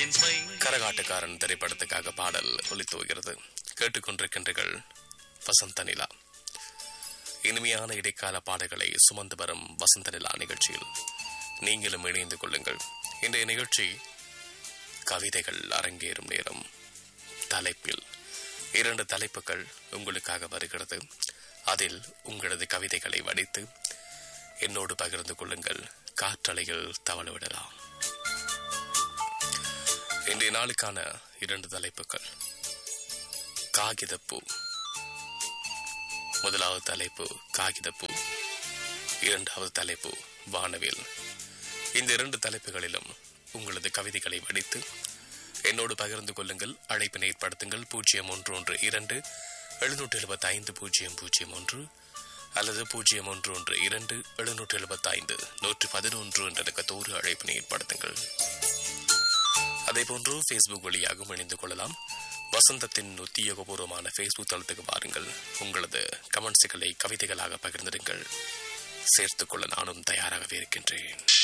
என் by Karakattakkaran திரைப்படத்துக்காக பாடல் ஒலித்துவகிறது கேட்டுக்கொண்டிருக்கின்றீர்கள் வசந்த நிலா இனிமையான இடைக்கால பாடல்களை சுமந்து வரும் வசந்த நிலா நிகழ்ச்சியில் நீங்களும் இணைந்து கொள்ளுங்கள் இன்றைய நிகழ்ச்சி கவிதைகள் அரங்கேறும் நேரம் தலைப்பில் இரண்டு தலைப்புகள் உங்களுக்காக வருகிறது அதில் உங்களது கவிதைகளை வடித்து என்னோடு பகிர்ந்து கொள்ளுங்கள் காற்றலையில் தவள விடலாம் இன்றைய நாளுக்கான இரண்டு தலைப்புகள் காகிதப்பூ முதலாவது தலைப்பு காகிதப்பூ இரண்டாவது தலைப்பு வானவில் இந்த இரண்டு தலைப்புகளிலும் உங்களது கவிதைகளை வடித்து என்னோடு பகிர்ந்து கொள்ளுங்கள் அழைப்பினை ஏற்படுத்துங்கள் பூஜ்ஜியம் ஒன்று ஒன்று இரண்டு எழுநூற்றி எழுபத்தி ஐந்து பூஜ்ஜியம் பூஜ்ஜியம் ஒன்று அல்லது பூஜ்ஜியம் ஒன்று ஒன்று இரண்டு எழுநூற்றி எழுபத்தி ஐந்து நூற்றி பதினொன்று என்ற இலக்கத்தோடு அழைப்பினை ஏற்படுத்துங்கள் அதேபோன்று ஃபேஸ்புக் வழியாகவும் இணைந்து கொள்ளலாம் வசந்தத்தின் உத்தியோகபூர்வமான ஃபேஸ்புக் தளத்துக்கு வாருங்கள் உங்களது கமெண்ட்ஸுகளை கவிதைகளாக பகிர்ந்திடுங்கள் சேர்த்துக்கொள்ள நானும் தயாராகவே இருக்கின்றேன்